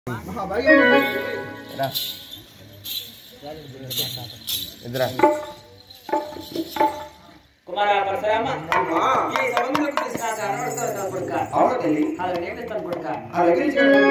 రా ఇద్దరా కుమార పరశురామ ఈ సముద్రం కృష్ణ కర్ణోత్సవ కొడుక అవును తల్లి అలాగే నేమిస్తాను కొడుక అలాగే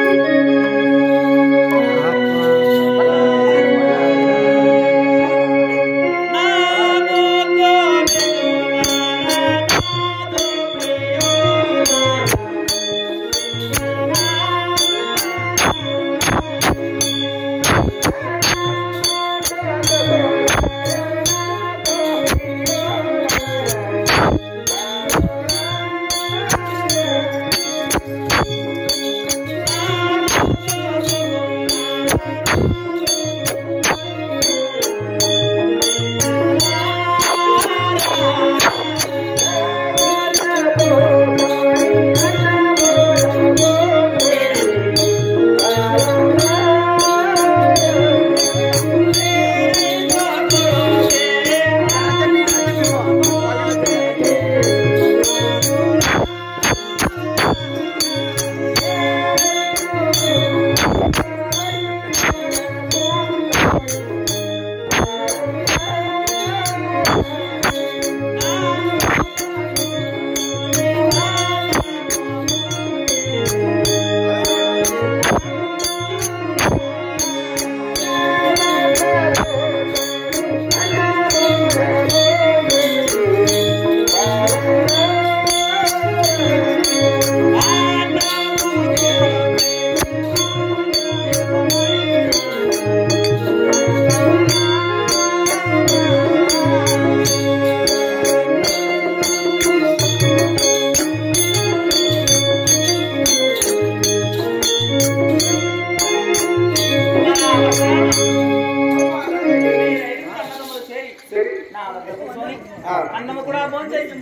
అన్నము కూడా భోంచేసి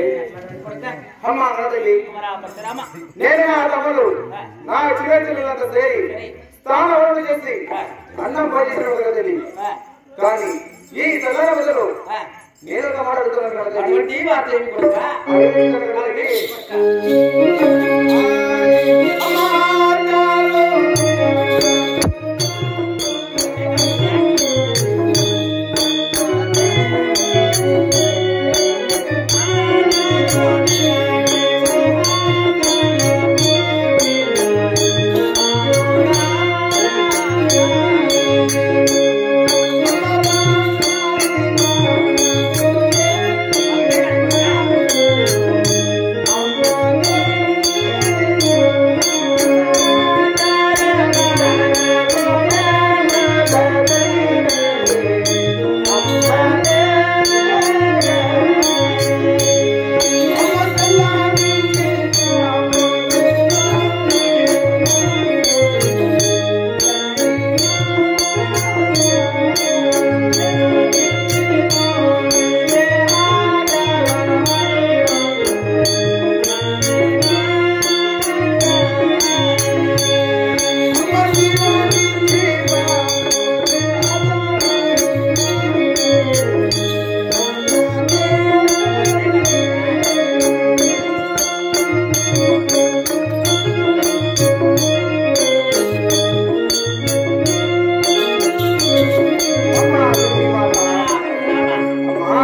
కొడుక అమ్మ నా తల్లి కుమార పరశురామ నేను నా తమ్ముడు నా చిరచలంత చేయి స్థానం చేసి అన్నం భోజనం కదా తల్లి కానీ ఈ సగల బదులు నేను ఒక మాట అడుగుతున్నాను కదా తల్లి అటువంటి వార్త ఏమి కొడుక అడుగుతున్నాను కదా తల్లి. అమ్మా,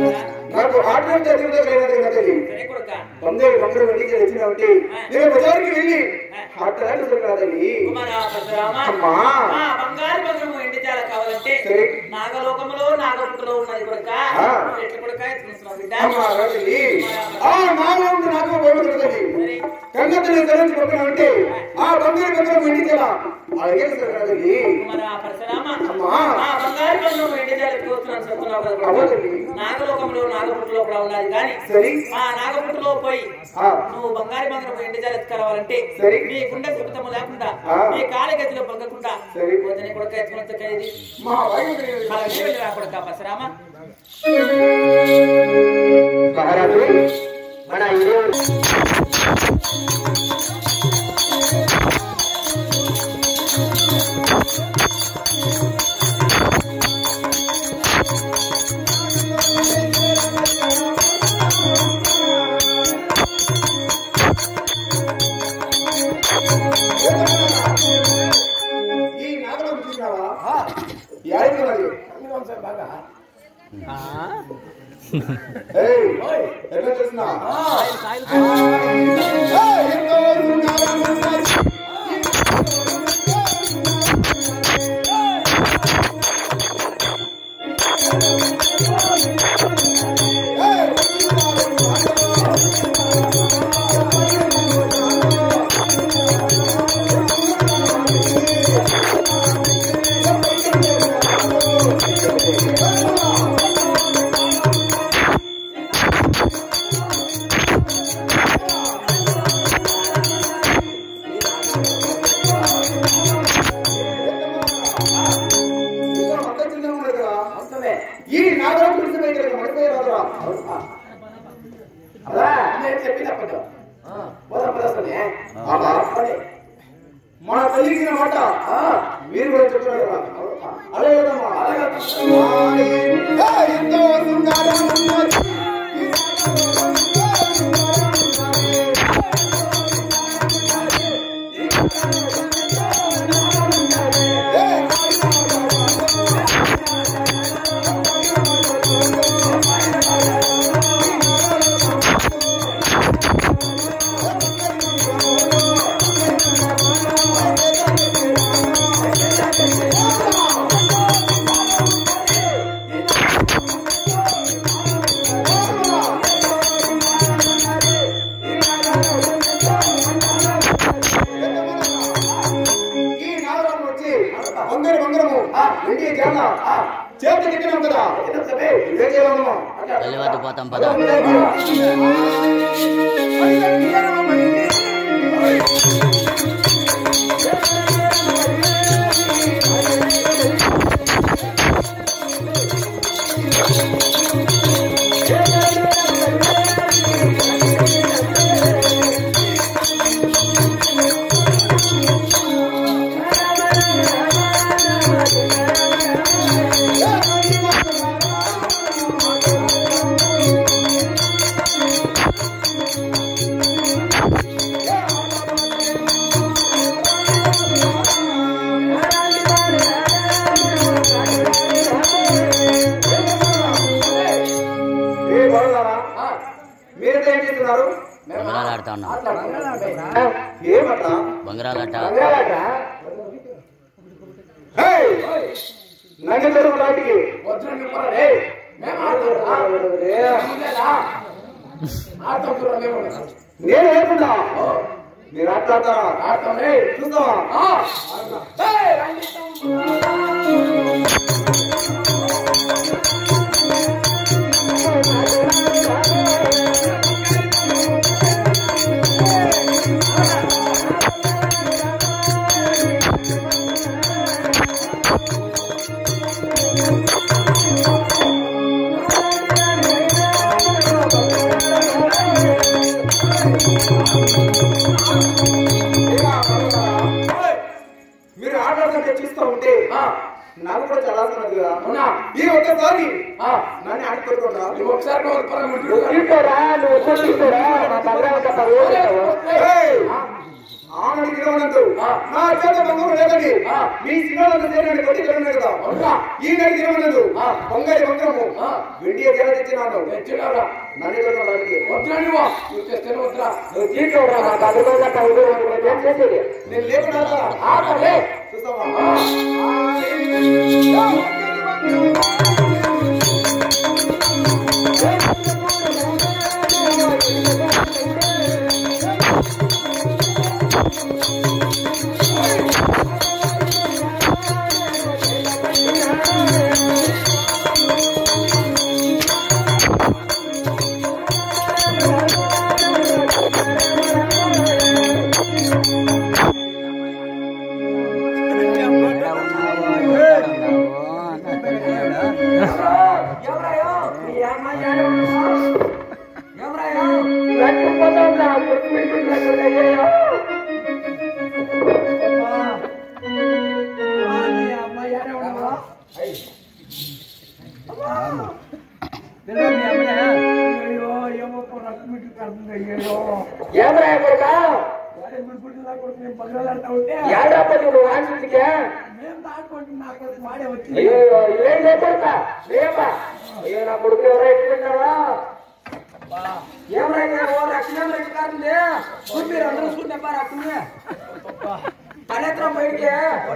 నాకు ఆటలు చదివితే లేదు కదా తల్లి సరే కొడుక తొందర తొందర వెండికి వచ్చినావంటే నేను బజార్కి వెళ్ళి ఆటలాడుతుంది కాదండి కుమార పరశురామ అమ్మా. ఆ బంగారు బంగారం ఎండి చాలా కావాలంటే సరే. నాగలోకములో నాగపుట్టులో ఉన్నది కొడుక ఆ. నువ్వు ఎట్ల కొడుక ఎత్తుకున్నావు బిడ్డ అమ్మా రాజుని ఆ నాలుగు నాకు పోగొట్టుకుంటుంది సరే. కన్నతని తరించి పక్కనంటే ఆ బంగారు బంగారం వెండికి అలాగే రాజుని కుమార పరశురామ అమ్మా. ఆ బంగారు బంగారం ఎండి చాలా ఎక్కువస్తున్నాను చెప్తున్నావు కదా కొడుకా. అవునండి. నాగలోకంలో నాగపుట్టులో కూడా ఉన్నది కానీ సరే ఆ నాగపుట్టులో పోయి ఆ, నువ్వు బంగారు బంగారం ఎండి జాలి ఎత్తుకురావాలంటే సరే. నీ గుండె సుఖతము లేకుండా ఆ. నీ కాలగతిలో పగ్గకుండా సరే. పోతేనే కొడుక ఎత్తుకున్న ఖైదీ మా వైద్యుడు అలాగే వెళ్ళిరా కొడుక పరశురామ మహారాజు మన ఇదే ఆ యాడికి ఏయ్ ఎట్లా చేస్తున్నా ఏయ్, ఎంతో శృంగారం ఉన్నది. ఇంకా అంత చిన్నగా ఉన్నది కదా. ఈ నాగరాజు గురించి బయట మడిపోయే రాదురా అలా నేను చెప్పినప్పుడు పోదాం పోదాం ఆహా. మన తల్లికిన మాట మీరు కూడా చెప్తున్నారు కదా అలాగే కదమ్మా అలాగే ఎంతో శృంగారం ఉన్నది. ఈ నాగరాజు వచ్చి బంగారు బంగారము వెండి జాన చేత తిట్టినాం కదా ఇదే చేయాలమ్మా వెళ్ళివద్దు పోతాం పద ఏ బాగున్నారా మీరైతే ఏం చేస్తున్నారు బంగారాలు ఆడుతా ఉన్నాం ఏమట బంగారాలట నంగ చెరువు నాటికి నేను ఏమన్నా మీరు ఆటలాడతారా చూస్తావా మీరు ఆటలాడుతుంటే చూస్తూ ఉంటే నాకు కూడా చాలా ఆసక్తి కదా అవునా? ఈ ఒక్కసారి నన్ను ఆడుకోకుండా ఒకసారి ఆమెకి వినవనందు నా చేత బంగారు లేదని మీ సినిమాలను చేరిన కొట్టి వెళ్ళిన కదా ఈ నెల వినవనందు బంగారు బంగారము వెండి ఎలా తెచ్చినాను నన్ను ఇక్కడ రానికి నువ్వు తీసుకోరా నా తల్లిదండ్రుల కౌలు ఏం చేసేది నేను లేకుండా చూస్తావా ఏమరా కొడుకా ఏడా పని నువ్వు ఆశించుకే అయ్యో ఏం చేపడతా లేపా అయ్యో నా కొడుకు ఎవరో ఎట్టుకున్నావా ఏమైనా ఓ రక్షణ కాదులే మీరు అందరూ చూడబ్బా రక్షణ పనేత్రం బయటికి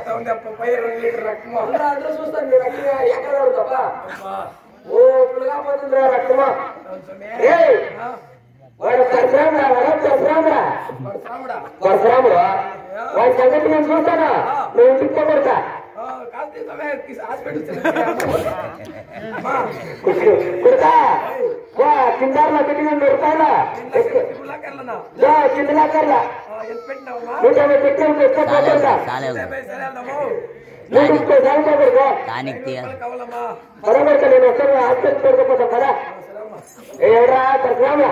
అందరూ అందరూ చూస్తాను మీరు రక్షణ ఎక్కడ తప్ప ఓ పిల్లగా పోతుందిరా రక్తమా ఏయ్ వాడు పరశురామురా వాడు పరశురామురా పరశురాముడు వాడి సంగతి నేను చూస్తాను నువ్వు ఇంటికి కొడతా కొడతా వా కిందార్లో పెట్టి నేను దొరుకుతాను కిందలా కర్లా నూట యాభై పెట్టి ఎక్కువ పోతుందా చాలేవు నేను ఇంకో దాని కొడుకో టానిక్ తీయ బరోబర్ నేను ఒకసారి హాస్పిటల్ కొడుకుపోతాం కదా ఎవరా పరశురామ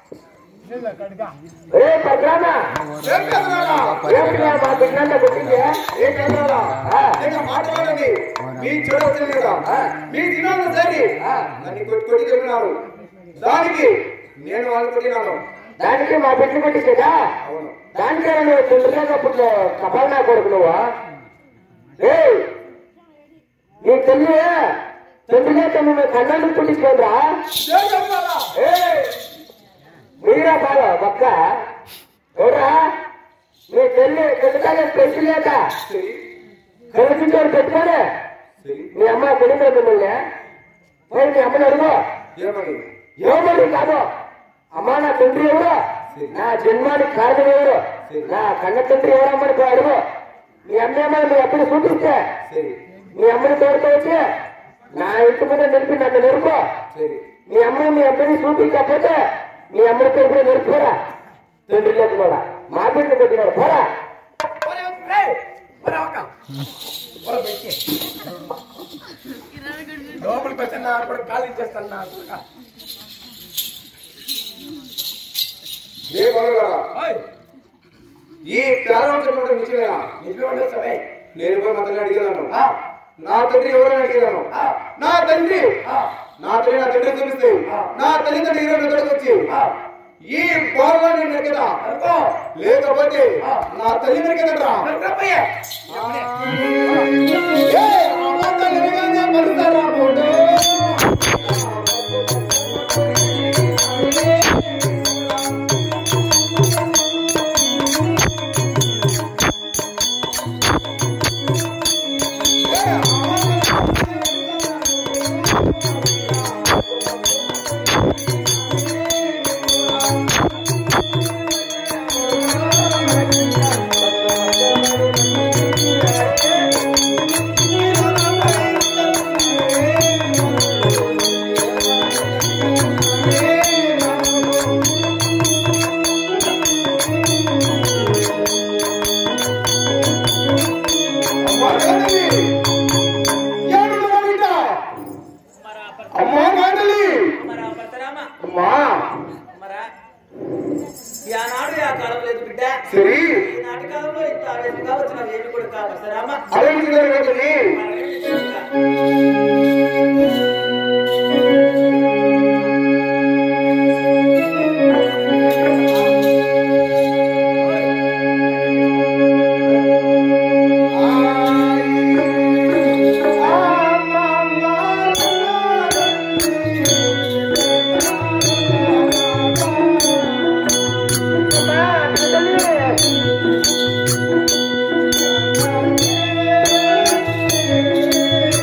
ఏ పరశురామ ఏమిటిరా మా బిడ్డ పుట్టింది ఏ చంద్రాలా? నేను మాట్లాడండి మీ చెడు వచ్చింది కదా మీ దినాలు సరి నన్ను కొట్టి కొట్టి చెప్పినారు దానికి నేను వాళ్ళు కొట్టినాను దానికి మా బిడ్డ పుట్టిందా అవును దానికే నువ్వు తుండ్రుగా పుట్టిన కపాల్ నా కొడుకు నువ్వు ఏ నీ తల్లి తండ్రిగా తను కన్నాళ్ళు పుట్టించుకోండిరా ఏ చంద్రాలా? మీరా బాగా పక్క ఎవరా మీ తల్లి పెద్దగా పెంచి లేక సరి కలిసించారు పెట్టుకోనే సరి మీ అమ్మ తెలియదు మిమ్మల్ని మరి మీ అమ్మని అడుగు ఏమని ఏమని కాదు అమ్మా నా తండ్రి ఎవరు నా జన్మానికి కారణం ఎవరు నా కన్న తండ్రి ఎవరమ్మని పోయి అడుగు మీ అమ్మేమో మీ అప్పని చూపిస్తే సరి మీ అమ్మని తోడుతో వచ్చి నా ఇంటి మీద నిలిపి నన్ను నిలుపు సరి మీ అమ్మని మీ అమ్మని చూపించకపోతే మీ అమ్మని పేరు కూడా నిలుపుకోరా తండ్రి లేదు కూడా మా బిడ్డ పెట్టినాడు పోరా లోపలికి వచ్చా అప్పుడు కాలు ఇచ్చేస్తాను నా కొడుకా. ఏ బలగారా ఓయ్, ఈ ప్రారంభించినటువంటి నిజమేనా నిజమే ఉండదు సరే. నేను పోయి మా తల్లి అడిగాను ఆ, నా తండ్రి ఎవరని అడిగాను ఆ, నా తండ్రి ఆ, నా తల్లి నా తండ్రి చూపిస్తే నా తల్లి తండ్రి ఈరోజు ఎక్కడికి వచ్చి ఆ. ఈ బాగా నెరకదా అనుకో. లేకపోతే నా తల్లి నెరకదరా మరి రమ్మయ్యా. అమ్మా మాటలి మరి ఆ పరశురామ, అమ్మా మరా ఈ ఆనాడు ఆ కాలంలో లేదు బిడ్డ సరి ఈ నాటి కాలంలో ఇంత ఆవేశంగా వచ్చిన ఏమి కూడా కాదు పరశురామ. అలవించి జరగదని మరి ఏమి చేయాలి? ఆ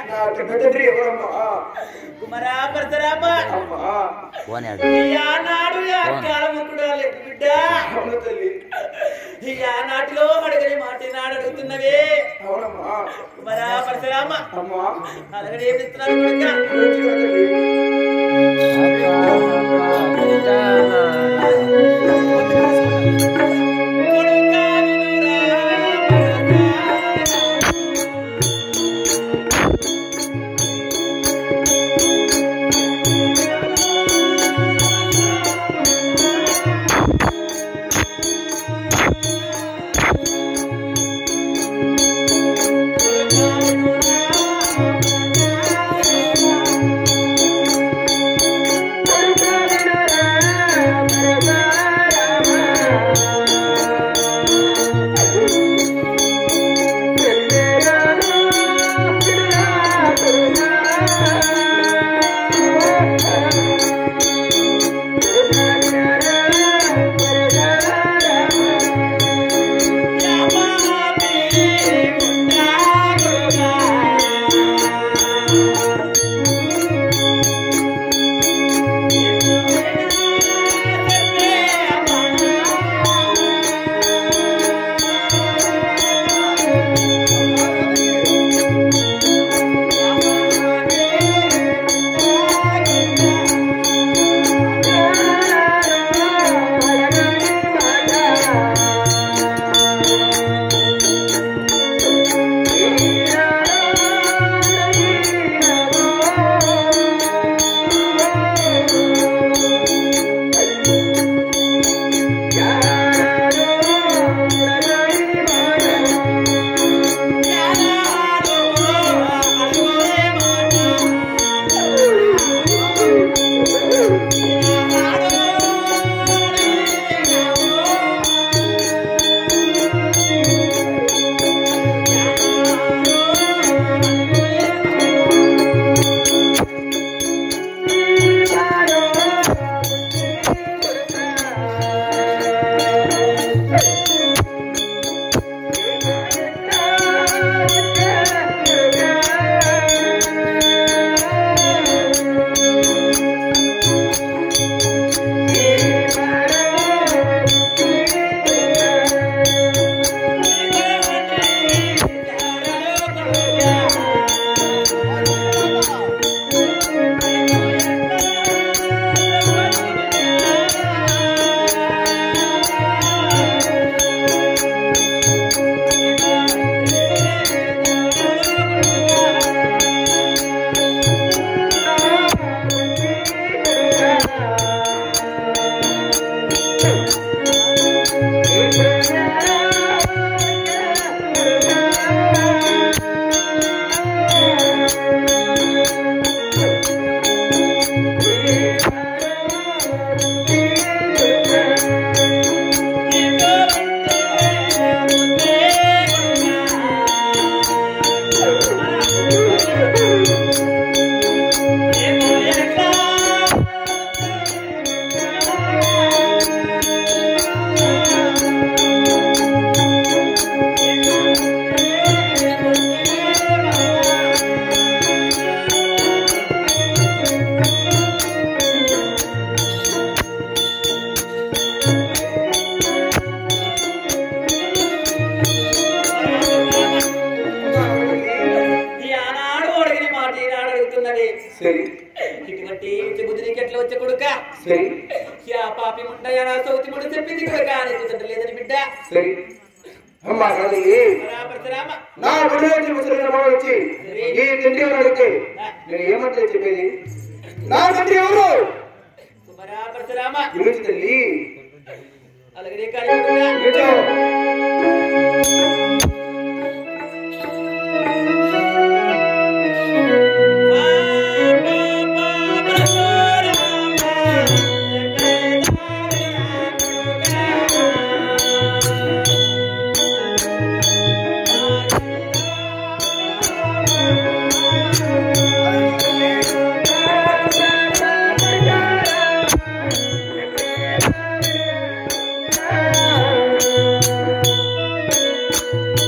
నా కన్న తండ్రి ఎవరమ్మా కుమరా పరశురామ అమ్మా ఫోన్ యాడ్ ఈ ఆనాడు ఆ కాలముకుడు లేదు బిడ్డ అవును తల్లి ఈ ఆనాటిలో అడగని మాట నాడు అడుగుతున్నవే అవునమ్మా కుమరా పరశురామ అమ్మా అలాగే ఏమిస్తున్నాడు కొడుక మంచిగా తల్లి కొడుకా వినురా పరశురామ. ఈ ఆనాడు అడిగిన మాట ఈనాడు అడుగుతున్నది సరే ఇటువంటి ఇటు బుద్ధి నీకు ఎట్లా వచ్చే కొడుక సరే యా పాపి ముండయా నా సౌతి ముడు చెప్పింది కొడుక నీకు తండ్రి లేదని బిడ్డ సరే అమ్మా కాదు పరా పరశురామ నా గుడి వచ్చి ముసలిన వాడు వచ్చి ఈ తండ్రి ఎవరు అడిగితే నేను ఏమంటే చెప్పేది నా తండ్రి ఎవరు కుమరా పరశురామ గురించి తల్లి అలాగే కానీ కొడుక నిజం. ఆ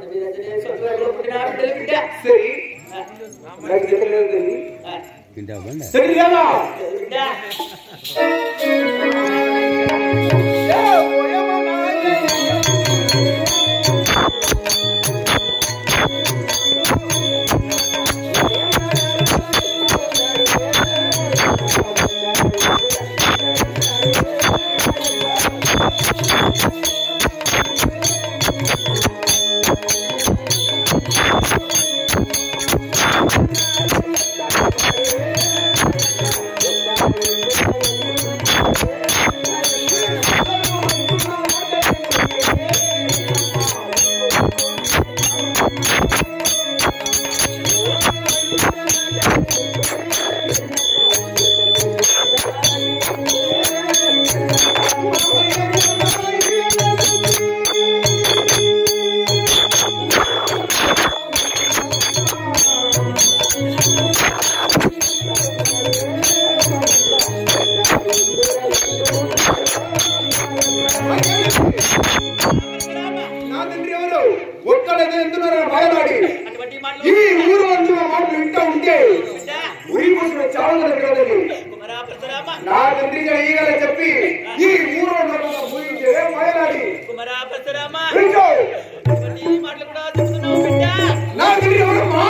సరే నాకు తెలియదు తల్లి తింటా బండి సరే లేదా నా తండ్రి ఎవరు ఒక్కడైతే ఎందున్నారు భయపడి ఈ ఊరు అంతా మాటలు వింటూ ఉంటే ఉరి పోసిన చావు కదండి నా తండ్రిగా ఈగల చెప్పి ఈ ఊరు ఊరించే భయలాడి వింటూ నా తండ్రి ఎవరమ్మా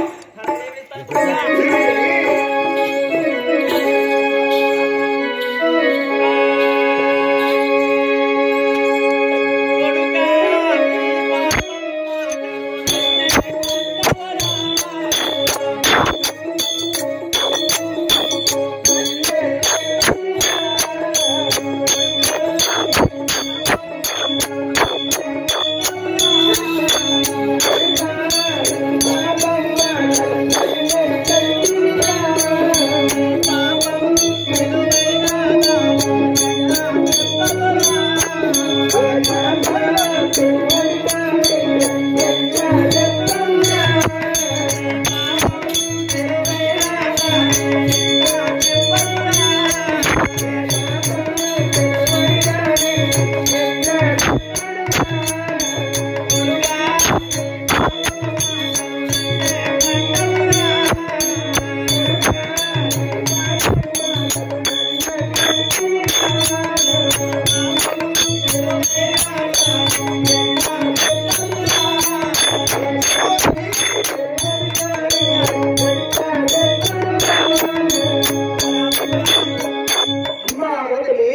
అమ్మా వదిలి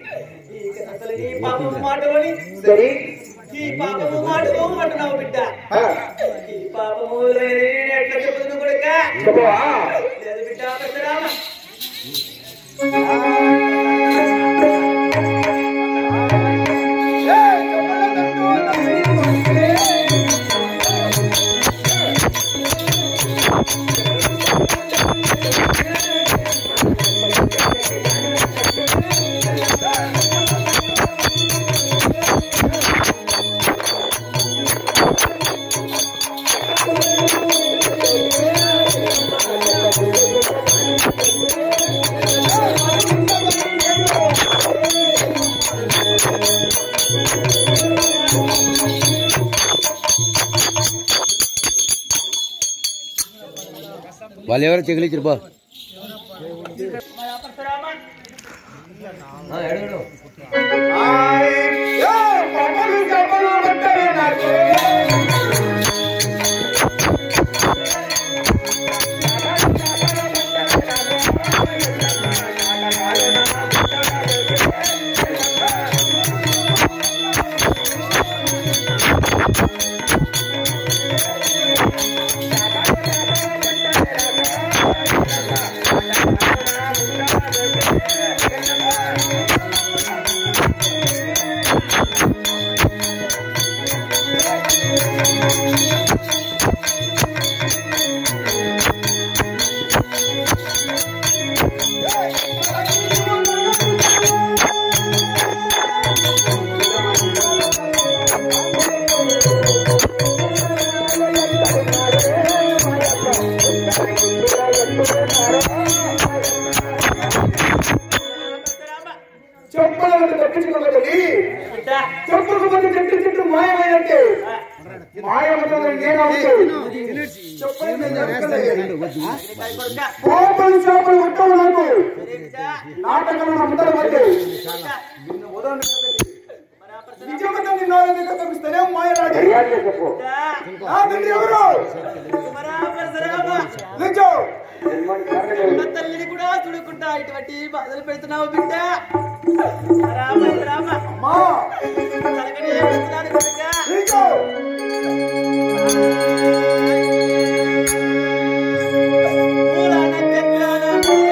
మాటలోని సరే ఈ పాపము మాటలో అంటున్నావు బిడ్డ ఆ, ఈ పాపము ఎట్లా చెబుతున్నావు కొడుక చెప్పవా లేదు బిడ్డ పెద్దరామ వాళ్ళు ఎవరో చెగిలిచ్చారు బా ఆయ్, ఏ, పప్పలు కప్పలు పట్టారు నాకు. చెప్పులను తప్పించుకోగలి బిడ్డ చెప్పులకు మధ్య చెట్టు చెట్టు మాయమైనట్టే మాయ మాయమవుతుంది నేను అవుతూ చెప్పండి నేను జరగలేదు. కోపం చేపలు ఉత్తమ నాకు నాటకం ముందర పట్టి నిన్ను వదలను కదండి. నిజంగా నిన్ను ఎవరైనా తప్పిస్తేనే మాయలాడి మర్యాదగా చెప్పు నా తండ్రి ఎవరు నిజం జన్మానికి కారణం ఎవరు? తల్లిని కూడా చూడకుండా ఇటువంటి బాధలు పెడుతున్నావు బిడ్డ రామ రామ అమ్మా తనకనే పెడుతున్నాను కొడుక నిజం మూల నక్షత్రాల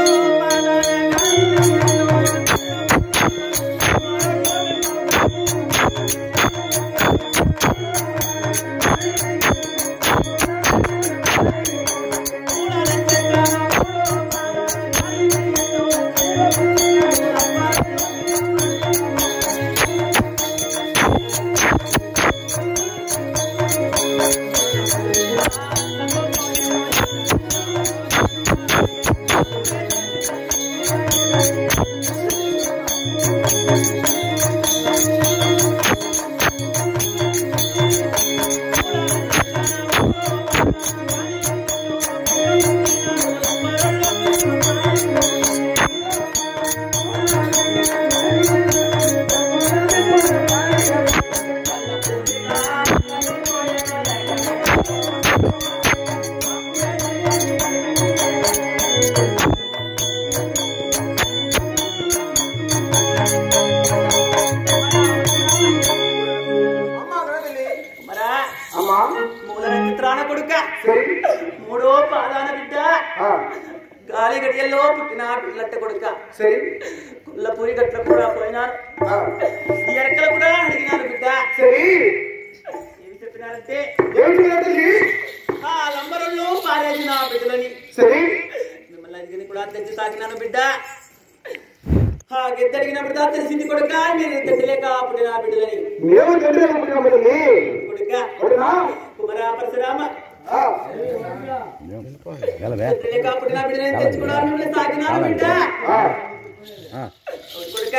అమ్మా కదండి మరా అమ్మా మూల నక్షత్రాన కొడుక సరే మూడో పాదాన బిడ్డ ఆ, గాలి గడియల్లో పుట్టిన పిల్లట్ట కొడుక సరే కుల్లపూరి గట్ల కూడా పోయినాను ఆ, ఈ ఎరకలు కూడా అడిగినాను బిడ్డ సరే ఏమి చెప్పినారంటే ఏమిటి నా తల్లి ఆ లంబరంలో పారేసిన బిడ్డలని సరే మిమ్మల్ని అడిగిన కూడా తెచ్చి తాకినాను బిడ్డ ఆ గెద్దడిగిన బిడ్డ తెలిసింది కొడుక మీరు తెచ్చలేక పుట్టిన బిడ్డలని మేము తండ్రి అనుకుంటున్నాం తల్లి కొడుక ఒకటినా కుమరా పరశురామ ఆ, వెళ్ళవే తెచ్చలేక పుట్టిన బిడ్డలని తెచ్చి కూడా మిమ్మల్ని తాకినాను బిడ్డ ఆ, ఆ, కొడుక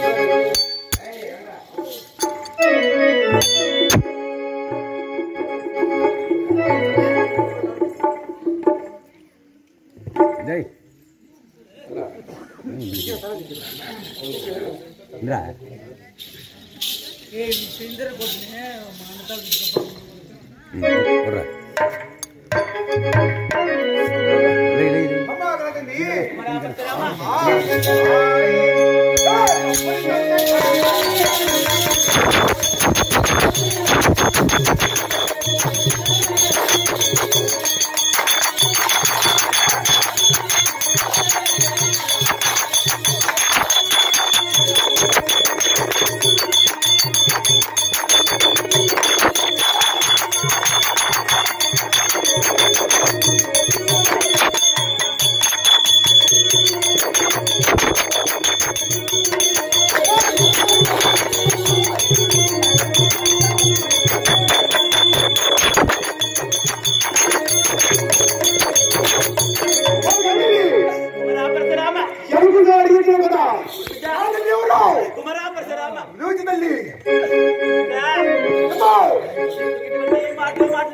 జై ఇంద్రా కొర్రా